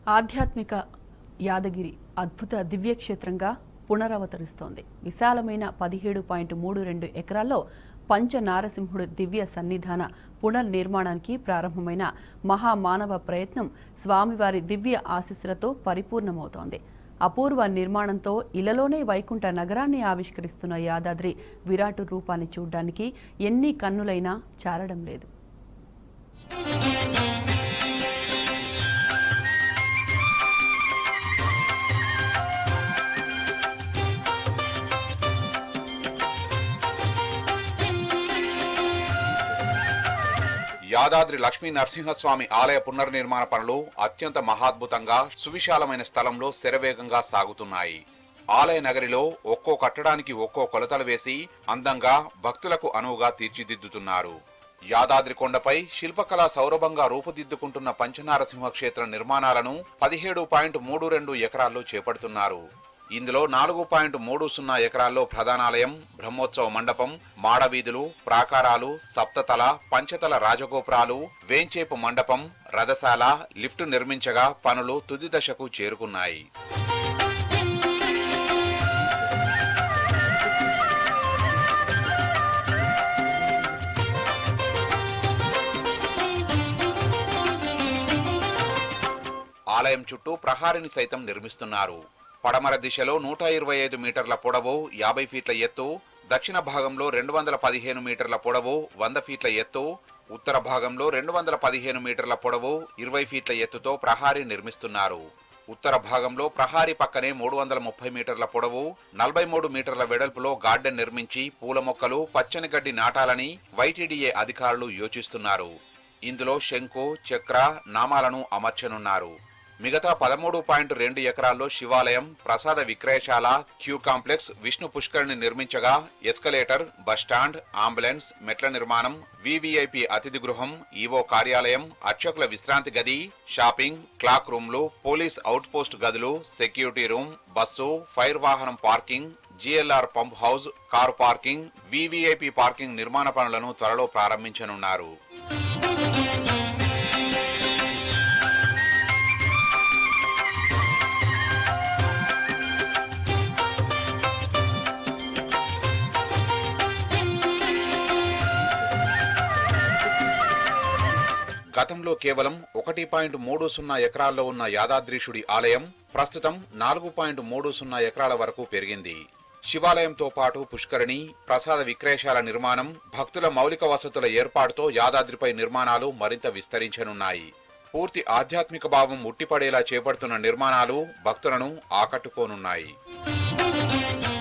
ఆధ్యాత్మిక యాదగిరి అద్భుత దివ్యక్షేత్రంగా పునరవతరిస్తోంది విశాలమైన పదిహేడు పాయింట్ మూడు రెండు ఎకరాల్లో పంచ నారసింహుడు దివ్య సన్నిధాన పునర్నిర్మాణానికి ప్రారంభమైన మహామానవ ప్రయత్నం స్వామివారి దివ్య ఆశీస్సులతో పరిపూర్ణమవుతోంది అపూర్వ నిర్మాణంతో ఇలలోనే వైకుంఠ నగరాన్ని ఆవిష్కరిస్తున్న యాదాద్రి విరాటు రూపాన్ని చూడ్డానికి ఎన్ని కన్నులైనా చారడం లేదు యాదాద్రి లక్ష్మీ నరసింహస్వామి ఆలయ పునర్నిర్మాణ పనులు అత్యంత మహాద్భుతంగా సువిశాలమైన స్థలంలో శరవేగంగా సాగుతున్నాయి ఆలయ నగరిలో ఒక్కో కట్టడానికి ఒక్కో కొలతలు వేసి అందంగా భక్తులకు అనువుగా తీర్చిదిద్దుతున్నారు యాదాద్రి కొండపై శిల్పకళా సౌరభంగా రూపుదిద్దుకుంటున్న పంచనారసింహ క్షేత్ర నిర్మాణాలను పదిహేడు పాయింట్ మూడు రెండు ఎకరాల్లో చేపడుతున్నారు ఇందులో నాలుగు పాయింట్ మూడు సున్నా ఎకరాల్లో ప్రధానాలయం బ్రహ్మోత్సవ మండపం మాడవీధులు ప్రాకారాలు సప్తతల పంచతల రాజగోపురాలు వేంచేపు మండపం రథశాల లిఫ్ట్ నిర్మించగా పనులు తుది దశకు చేరుకున్నాయి ఆలయం చుట్టూ ప్రహారిని సైతం నిర్మిస్తున్నారు పడమర దిశలో నూట ఇరవై ఐదు మీటర్ల పొడవు యాభై ఫీట్ల ఎత్తు దక్షిణ భాగంలో రెండు వందల పదిహేను మీటర్ల పొడవు వంద ఫీట్ల ఎత్తు ఉత్తర భాగంలో రెండు వందల పదిహేను మీటర్ల పొడవు ఇరవై ఫీట్ల ఎత్తుతో ప్రహారీ నిర్మిస్తున్నారు ఉత్తర భాగంలో ప్రహారీ పక్కనే మూడు వందల ముప్పై మీటర్ల పొడవు నలభై మూడు మీటర్ల వెడల్పులో గార్డెన్ నిర్మించి పూల మొక్కలు పచ్చని గడ్డి నాటాలని వైటీడీఏ అధికారులు యోచిస్తున్నారు ఇందులో శంకు చక్ర నామాలను అమర్చనున్నారు మిగతా పదమూడు పాయింట్ రెండు ఎకరాల్లో శివాలయం ప్రసాద విక్రయశాల క్యూ కాంప్లెక్స్ విష్ణు పుష్కరిని నిర్మించగా ఎస్కలేటర్ బస్టాండ్ అంబులెన్స్ మెట్ల నిర్మాణం వివిఐపి అతిథి గృహం ఈవో కార్యాలయం అర్చకుల విశ్రాంతి గది షాపింగ్ క్లాక్ రూమ్లు పోలీస్ అవుట్ పోస్ట్ గదులు సెక్యూరిటీ రూమ్ బస్సు ఫైర్ వాహనం parking GLR pump house car parking VVIP parking నిర్మాణ పనులను త్వరలో ప్రారంభించనున్నారు గతంలో కేవలం ఒకటి పాయింట్ మూడు సున్నా ఎకరాల్లో ఉన్న యాదాద్రీశుడి ఆలయం ప్రస్తుతం నాలుగు పాయింట్ మూడు సున్నా ఎకరాల వరకు పెరిగింది శివాలయంతో పాటు పుష్కరిణి ప్రసాద విక్రయశాల నిర్మాణం భక్తుల మౌలిక వసతుల ఏర్పాటుతో యాదాద్రిపై నిర్మాణాలు మరింత విస్తరించనున్నాయి పూర్తి ఆధ్యాత్మిక భావం ఉట్టిపడేలా చేపడుతున్న నిర్మాణాలు భక్తులను ఆకట్టుకోనున్నాయి